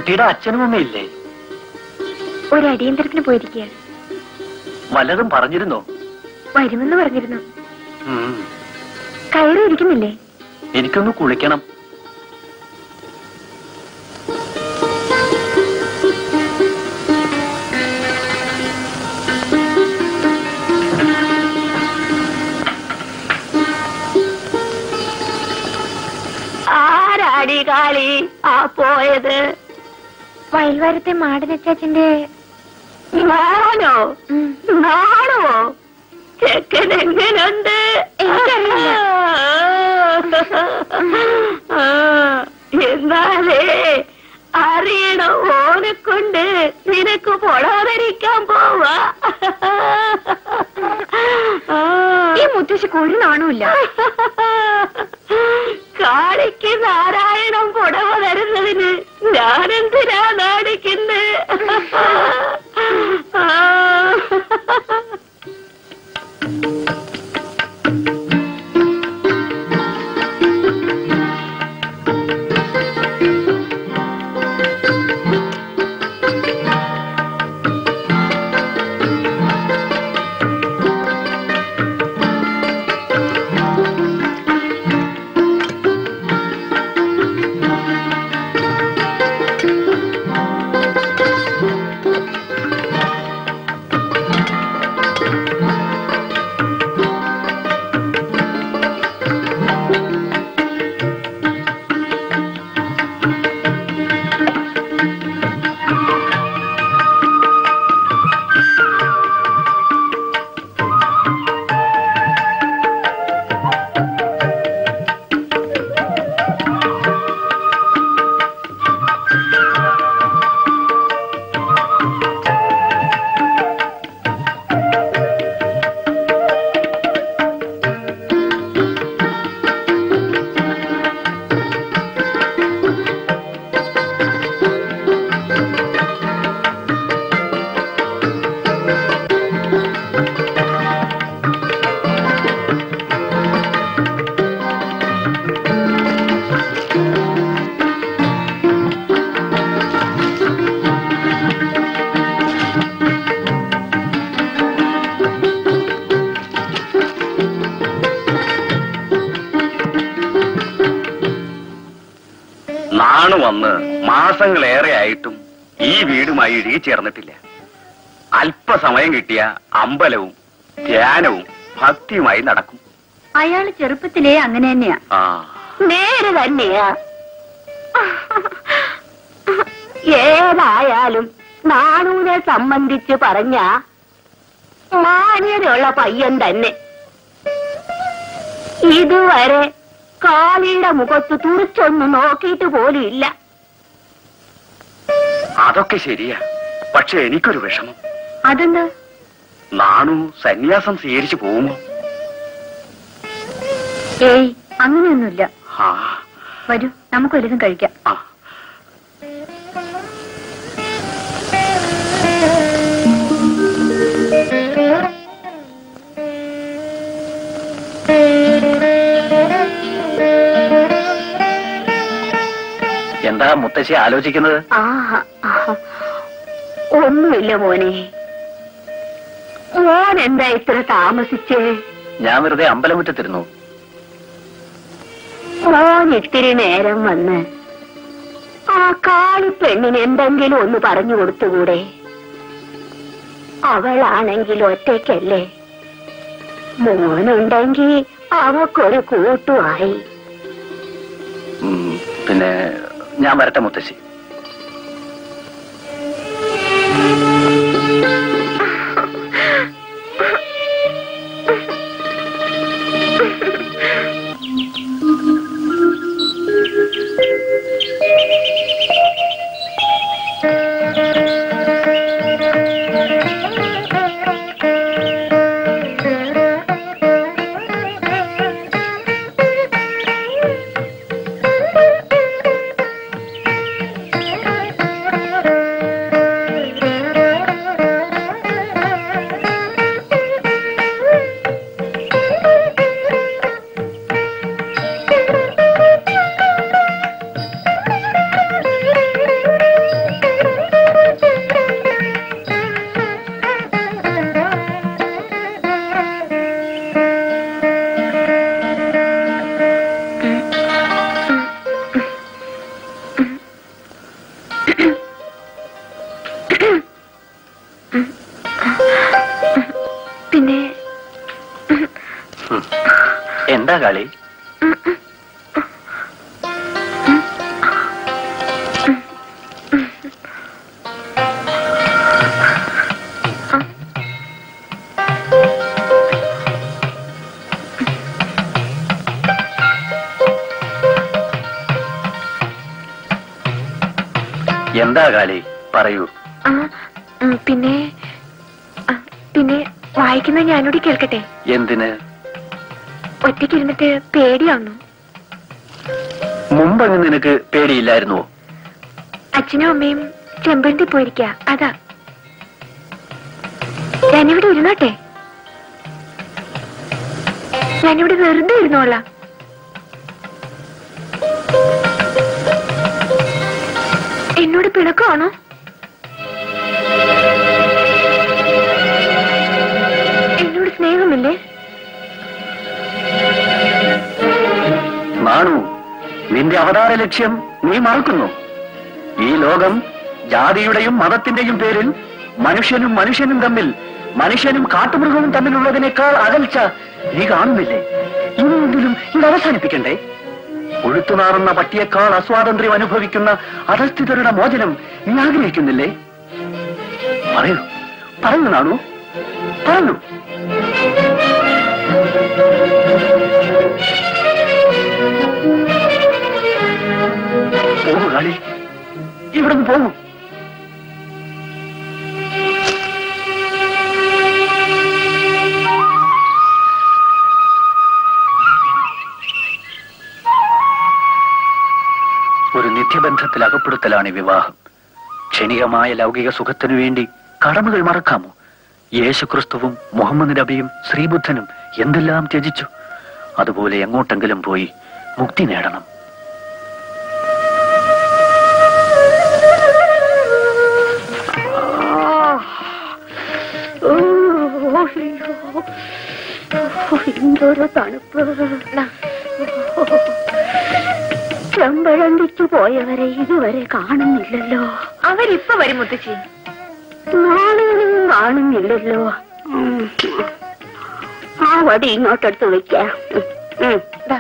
കുട്ടിയുടെ അച്ഛനും അമ്മയില്ലേ ഒരു അടിയന്തരത്തിന് പോയിരിക്കുക വല്ലതും പറഞ്ഞിരുന്നോ വരുമെന്ന് പറഞ്ഞിരുന്നു ഉം. കയറി ഇരിക്കുന്നില്ലേ എനിക്കൊന്ന് കുളിക്കണം ആരാടി കാളി ആ പോയത് വയൽവാരത്തെ മാടനച്ചാച്ചന്റെ നാണോ നാണോ ചെക്കൻ എങ്ങനുണ്ട് എനിക്കറിയില്ല. ആ, എന്നാലേ അറിയണം ഓനെ കൊണ്ട് നിനക്ക് പൊടാതിരിക്കാൻ പോവാ ഈ മുത്തശ്ശിക്ക് ഒരു നാണമില്ല കാളിക്ക് നാരായണം പുടവ തരുന്നതിന് ഞാനെന്തിനാ നാടിക്കുന്നത് നാണു വന്ന് മാസങ്ങളേറെ ആയിട്ടും ഈ വീടുമായി ഇഴുകി ചേർന്നിട്ടില്ല അല്പസമയം കിട്ടിയ അമ്പലവും ധ്യാനവും ഭക്തിയുമായി നടക്കും അയാള് ചെറുപ്പത്തിലേ അങ്ങനെ തന്നെയാ ആ നേര് തന്നെയാ ഏതായാലും നാണൂനെ സംബന്ധിച്ച് പറഞ്ഞ മാന്യതയുള്ള പയ്യൻ തന്നെ ഇതുവരെ കാളിയുടെ മുഖത്ത് തുറിച്ചൊന്ന് നോക്കിയിട്ട് പോലും ഇല്ല അതൊക്കെ ശരിയാ പക്ഷെ എനിക്കൊരു വിഷമം അതെന്താ നാണു സന്യാസം സ്വീകരിച്ചു പോകുമോ ഏയ് അങ്ങനെയൊന്നുമില്ല ആ വരൂ നമുക്ക് വലുതും കഴിക്കാം ആ എന്താ മുത്തശ്ശി ആലോചിക്കുന്നത് ആ ആ. ഒന്നുമില്ല മോനെ മോൻ എന്താ ഇത്ര താമസിച്ചേ ഞാൻ വെറുതെ അമ്പലമുറ്റത്തിരുന്നു മോൻ ഇത്തിരി നേരം വന്ന് ആ കാളിപ്പെണ്ണിന് എന്തെങ്കിലും ഒന്ന് പറഞ്ഞു കൊടുത്തുകൂടെ അവളാണെങ്കിൽ ഒറ്റയ്ക്കല്ലേ മോനുണ്ടെങ്കിൽ അവക്കൊരു കൂട്ടുമായി ഉം, പിന്നെ ഞാൻ വരട്ടെ മുത്തശ്ശി ഉം. എന്താ കളി എന്താ കളി പറയൂ ആ, ഉം, പിന്നെ ആ, പിന്നെ വായിക്കുന്ന ഞാനോട് കേൾക്കട്ടെ എന്തിന് ഒറ്റയ്ക്ക് ഇരുന്നിട്ട് പേടിയാവുന്നു മുമ്പങ്ങ് നിനക്ക് പേടിയില്ലായിരുന്നുവോ അച്ഛനും അമ്മയും ചെമ്പഴന്തി പോയിരിക്ക അതാ ഞാനിവിടെ ഇരുന്നോട്ടെ ഞാനിവിടെ വെറുതെ ഇരുന്നോളാം എന്നോട് പിണക്കമാണോ എന്നോട് സ്നേഹമില്ലേ നാണു നിന്റെ അവതാര ലക്ഷ്യം നീ മറക്കുന്നു ഈ ലോകം ജാതിയുടെയും മതത്തിന്റെയും പേരിൽ മനുഷ്യനും മനുഷ്യനും തമ്മിൽ മനുഷ്യനും കാട്ടുമൃഗവും തമ്മിലുള്ളതിനേക്കാൾ അകൽച്ച നീ കാണുന്നില്ലേ ഇനിയെങ്കിലും ഇത് അവസാനിപ്പിക്കണ്ടേ ഒഴുത്തുനാറുന്ന പട്ടിയേക്കാൾ അസ്വാതന്ത്ര്യം അനുഭവിക്കുന്ന അധസ്ഥിതരുടെ മോചനം നീ ആഗ്രഹിക്കുന്നില്ലേ പറയൂ പറയൂ നാണു പറയൂ പോകൂ കളി ഇവിടുന്ന് പോകൂ ഒരു നിത്യബന്ധത്തിൽ അകപ്പെടുത്തലാണ് ഈ വിവാഹം ക്ഷണികമായ ലൗകിക സുഖത്തിനു വേണ്ടി കടമകൾ മറക്കാമോ യേശുക്രിസ്തുവും മുഹമ്മദ് നബിയും ശ്രീബുദ്ധനും എന്തെല്ലാം ത്യജിച്ചു അതുപോലെ എങ്ങോട്ടെങ്കിലും പോയി മുക്തി നേടണം എന്തൊരു തണുപ്പ് ചെമ്പഴന്തിച്ചു പോയവരെ ഇതുവരെ കാണുന്നില്ലല്ലോ അവരിപ്പൊ വരും മുത്തശ്ശി നാളെയും കാണുന്നില്ലല്ലോ ഉം. ആ വടി ഇങ്ങോട്ടെടുത്ത് വെക്കാം ഉം. ദാ.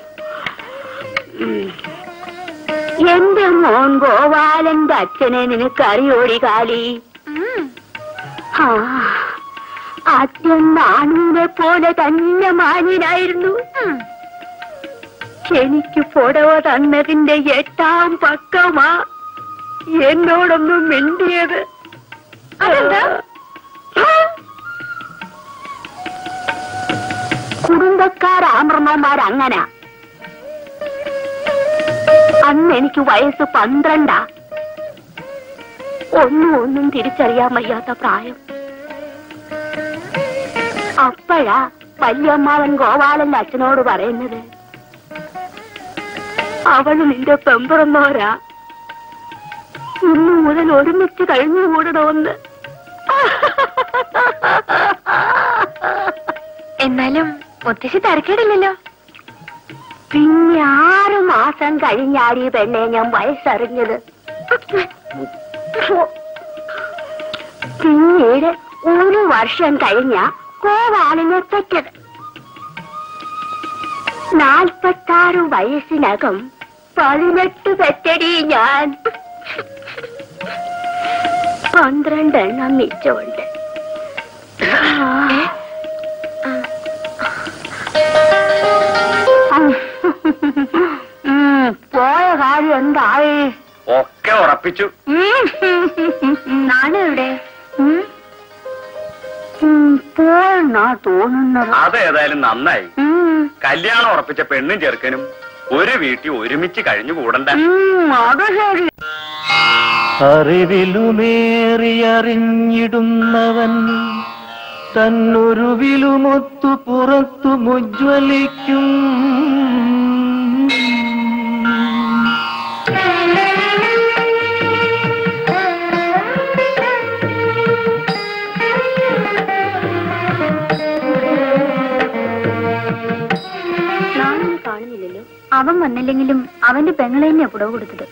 ഉം. എന്റെ മോൻ ഗോപാലന്റെ അച്ഛനെ നിനക്കറിയോടി കാലി ആ അച്ഛൻ നാണുവിനെ പോലെ തന്നെ മാന്യനായിരുന്നു എനിക്ക് പുടവ തന്നതിന്റെ എട്ടാം പക്കമാ എന്നോടൊന്നും മിണ്ടിയത് അതെന്താ? കുടുംബക്കാരാമർമ്മമാർ അങ്ങനാ അന്ന് എനിക്ക് വയസ്സ് പന്ത്രണ്ടാ ഒന്നും ഒന്നും തിരിച്ചറിയാൻ വയ്യാത്ത പ്രായം അപ്പോഴാ വല്യമ്മാവൻ ഗോപാലന്റെ അച്ഛനോട് പറയുന്നത് അവള് നിന്റെ പെമ്പറന്നോരാ ഇന്നു മുതൽ ഒരുമിച്ച് കഴിഞ്ഞുകൂടണമെന്ന് എന്നാലും മുത്തശ്ശി തരക്കേടില്ലല്ലോ പിന്നെ ആറ് മാസം കഴിഞ്ഞാടി പെണ്ണെ ഞാൻ വയസ്സറിഞ്ഞത് പിന്നീട് ഒരു വർഷം കഴിഞ്ഞ കോവാലിനെ പെറ്റത് നാൽപ്പത്താറ് വയസ്സിനകം പതിനെട്ട് പെറ്റടി ഞാൻ പന്ത്രണ്ടെണ്ണം മിച്ചമുണ്ട് ഉം, പോയ കാര്യം എന്തായി ഒക്കെ ഉറപ്പിച്ചു നാണു എവിടെ പോയെന്നാ തോന്നുന്നത് അതേതായാലും നന്നായി ഉം, കല്യാണം ഉറപ്പിച്ച പെണ്ണും ചെറുക്കനും ഒരു വീട്ടിൽ ഒരുമിച്ച് കഴിഞ്ഞു കൂടണ്ട ഉം, അത് ശരി അറിവിലുമേറിയറിഞ്ഞിടുന്നവൻ തന്നൊരുവിലുമൊത്തു പുറത്തു മുജ്വലിക്കും നാളെ കാണുന്നില്ലല്ലോ അവൻ വന്നില്ലെങ്കിലും അവന്റെ പെങ്ങളെ തന്നെയാ പുടവ് കൊടുത്തത്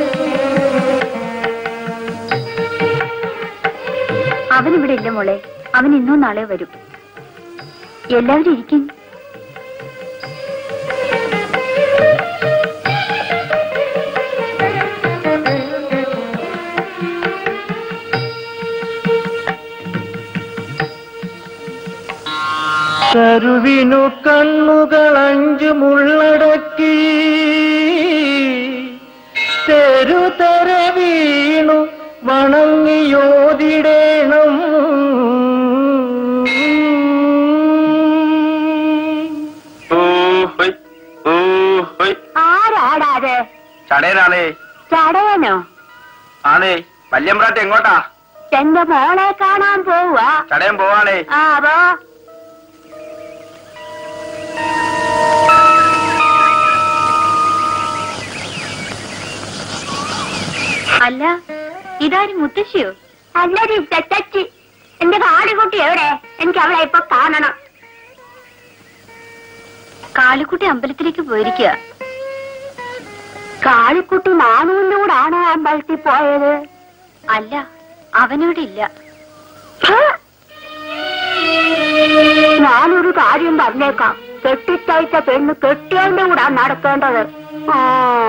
അവനിവിടെ ഇല്ല മോളെ അവൻ ഇന്നോ നാളെ വരും എല്ലാവരും ഇരിക്കും കരുവിനു കണ്ണുകൾ അഞ്ചു മുള്ളടക്കി തെരുതര വീണു വണങ്ങിയോതിടേണം ഊഹൊയ്, ഊഹൊയ്. ആരാടാ അത് ചടയനാണേ ചടയനോ ആണേ വല്യമ്പ്രാറ്റ് എങ്ങോട്ടാ എന്റെ മോളെ കാണാൻ പോവാ ചടയൻ പോവാണേ ആ പോ അല്ല ഇതാരും മുത്തശ്ശിയോ അല്ലടി തെറ്റച്ചി എന്റെ കാളിക്കുട്ടി എവിടെ എനിക്ക് അവളെ ഇപ്പൊ കാണണം കാളിക്കുട്ടി അമ്പലത്തിലേക്ക് പോയിരിക്കുക കാളിക്കുട്ടി നാണുവിന്റെ കൂടാണ് അമ്പലത്തിൽ പോയത് അല്ല അവനിവിടെ ഇല്ല ഛെ! ഞാനൊരു കാര്യം പറഞ്ഞേക്കാം കെട്ടിത്തയച്ച പെണ്ണ് കെട്ടിയവന്റെ കൂടാ നടക്കേണ്ടത് ആ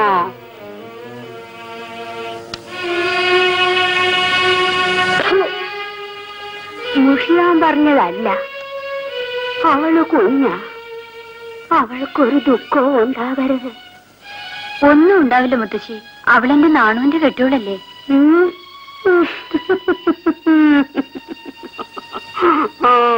മുഷിയാൻ പറഞ്ഞതല്ല അവള് കുഞ്ഞ അവൾക്കൊരു ദുഃഖവും ഉണ്ടാകരുത് ഒന്നും ഉണ്ടാവില്ല മുത്തശ്ശി അവളെന്റെ നാണുവിന്റെ കെട്ടിയോളല്ലേ ഉം. ആ